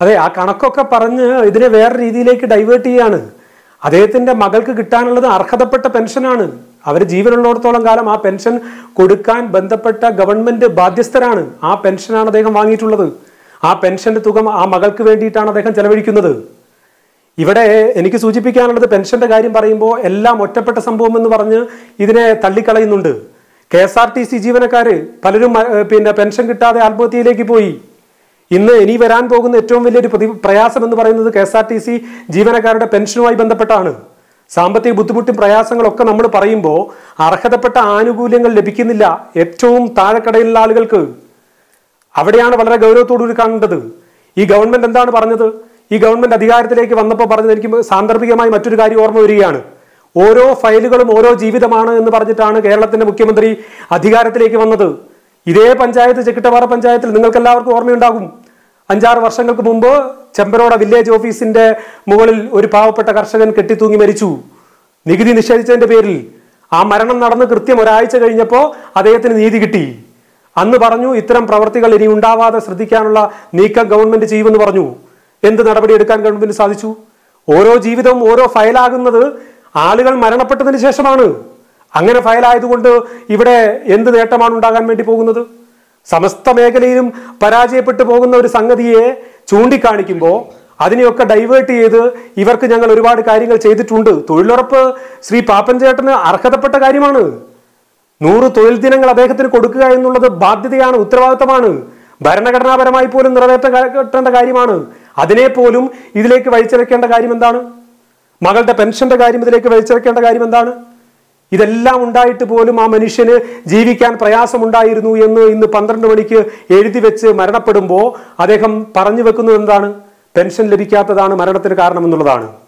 അതെ ആ കണക്കൊക്കെ പറഞ്ഞ് ഇതിനെ വേറെ രീതിയിലേക്ക് ഡൈവേർട്ട് ചെയ്യാണ് അദ്ദേഹത്തിന്റെ മകൾക്ക് കിട്ടാനുള്ളത് അർഹതപ്പെട്ട പെൻഷനാണ് അവർ ജീവനുള്ളിടത്തോളം കാലം ആ പെൻഷൻ കൊടുക്കാൻ ബന്ധപ്പെട്ട ഗവൺമെന്റ് ബാധ്യസ്ഥരാണ് ആ പെൻഷനാണ് അദ്ദേഹം വാങ്ങിയിട്ടുള്ളത് ആ പെൻഷന്റെ തുക ആ മകൾക്ക് വേണ്ടിയിട്ടാണ് അദ്ദേഹം ചെലവഴിക്കുന്നത് ഇവിടെ എനിക്ക് സൂചിപ്പിക്കാനുള്ളത് പെൻഷന്റെ കാര്യം പറയുമ്പോൾ എല്ലാം ഒറ്റപ്പെട്ട സംഭവം എന്ന് പറഞ്ഞ് ഇതിനെ തള്ളിക്കളയുന്നുണ്ട് K S R T C ജീവനക്കാര് പലരും ഏഹ്, പിന്നെ പെൻഷൻ കിട്ടാതെ ആത്മഹത്യയിലേക്ക് പോയി ഇന്ന് ഇനി വരാൻ പോകുന്ന ഏറ്റവും വലിയൊരു പ്രതി പ്രയാസം എന്ന് പറയുന്നത് K S R T C ജീവനക്കാരുടെ പെൻഷനുമായി ബന്ധപ്പെട്ടാണ് സാമ്പത്തിക ബുദ്ധിമുട്ടും പ്രയാസങ്ങളൊക്കെ നമ്മൾ പറയുമ്പോൾ അർഹതപ്പെട്ട ആനുകൂല്യങ്ങൾ ലഭിക്കുന്നില്ല ഏറ്റവും താഴെക്കടയിലുള്ള ആളുകൾക്ക് അവിടെയാണ് വളരെ ഗൗരവത്തോടുകൂടി കാണേണ്ടത് ഈ ഗവൺമെന്റ് എന്താണ് പറഞ്ഞത് ഈ ഗവൺമെന്റ് അധികാരത്തിലേക്ക് വന്നപ്പോൾ പറഞ്ഞത് എനിക്ക് സാന്ദർഭികമായി മറ്റൊരു കാര്യം ഓർമ്മ വരികയാണ് ഓരോ ഫയലുകളും ഓരോ ജീവിതമാണ് എന്ന് പറഞ്ഞിട്ടാണ് കേരളത്തിന്റെ മുഖ്യമന്ത്രി അധികാരത്തിലേക്ക് വന്നത് ഇതേ പഞ്ചായത്ത് ചെക്കിട്ടപാറ പഞ്ചായത്തിൽ നിങ്ങൾക്ക് എല്ലാവർക്കും ഓർമ്മയുണ്ടാകും അഞ്ചാറ് വർഷങ്ങൾക്ക് മുമ്പ് ചെമ്പരോട വില്ലേജ് ഓഫീസിന്റെ മുകളിൽ ഒരു പാവപ്പെട്ട കർഷകൻ കെട്ടിത്തൂങ്ങി മരിച്ചു നികുതി നിഷേധിച്ചതിന്റെ പേരിൽ ആ മരണം നടന്ന് കൃത്യം ഒരാഴ്ച കഴിഞ്ഞപ്പോൾ അദ്ദേഹത്തിന് നീതി കിട്ടി അന്ന് പറഞ്ഞു ഇത്തരം പ്രവർത്തികൾ ഇനി ഉണ്ടാവാതെ ശ്രദ്ധിക്കാനുള്ള നീക്കം ഗവൺമെന്റ് ചെയ്യുമെന്ന് പറഞ്ഞു എന്ത് നടപടി എടുക്കാൻ ഗവൺമെന്റ് സാധിച്ചു ഓരോ ജീവിതവും ഓരോ ഫയലാകുന്നത് ആളുകൾ മരണപ്പെട്ടതിന് ശേഷമാണ് അങ്ങനെ ഫയലായതുകൊണ്ട് ഇവിടെ എന്ത് നേട്ടമാണ് ഉണ്ടാകാൻ വേണ്ടി പോകുന്നത് സമസ്ത മേഖലയിലും പരാജയപ്പെട്ടു പോകുന്ന ഒരു സംഗതിയെ ചൂണ്ടിക്കാണിക്കുമ്പോൾ അതിനെയൊക്കെ ഡൈവേർട്ട് ചെയ്ത് ഇവർക്ക് ഞങ്ങൾ ഒരുപാട് കാര്യങ്ങൾ ചെയ്തിട്ടുണ്ട് തൊഴിലുറപ്പ് ശ്രീ പാപ്പൻ ചേട്ടന് അർഹതപ്പെട്ട കാര്യമാണ് നൂറ് തൊഴിൽ ദിനങ്ങൾ അദ്ദേഹത്തിന് കൊടുക്കുക എന്നുള്ളത് ബാധ്യതയാണ് ഉത്തരവാദിത്തമാണ് ഭരണഘടനാപരമായി പോലും നിറവേറ്റേണ്ട കാര്യമാണ് അതിനെ പോലും ഇതിലേക്ക് വലിച്ചിറക്കേണ്ട കാര്യം എന്താണ് മകളുടെ പെൻഷന്റെ കാര്യം ഇതിലേക്ക് വലിച്ചിറക്കേണ്ട കാര്യം എന്താണ് ഇതെല്ലാം ഉണ്ടായിട്ട് പോലും ആ മനുഷ്യന് ജീവിക്കാൻ പ്രയാസമുണ്ടായിരുന്നു എന്ന് ഇന്ന് പന്ത്രണ്ട് മണിക്ക് എഴുതി വെച്ച് മരണപ്പെടുമ്പോൾ അദ്ദേഹം പറഞ്ഞു വെക്കുന്നത് എന്താണ് പെൻഷൻ ലഭിക്കാത്തതാണ് മരണത്തിന് കാരണമെന്നുള്ളതാണ്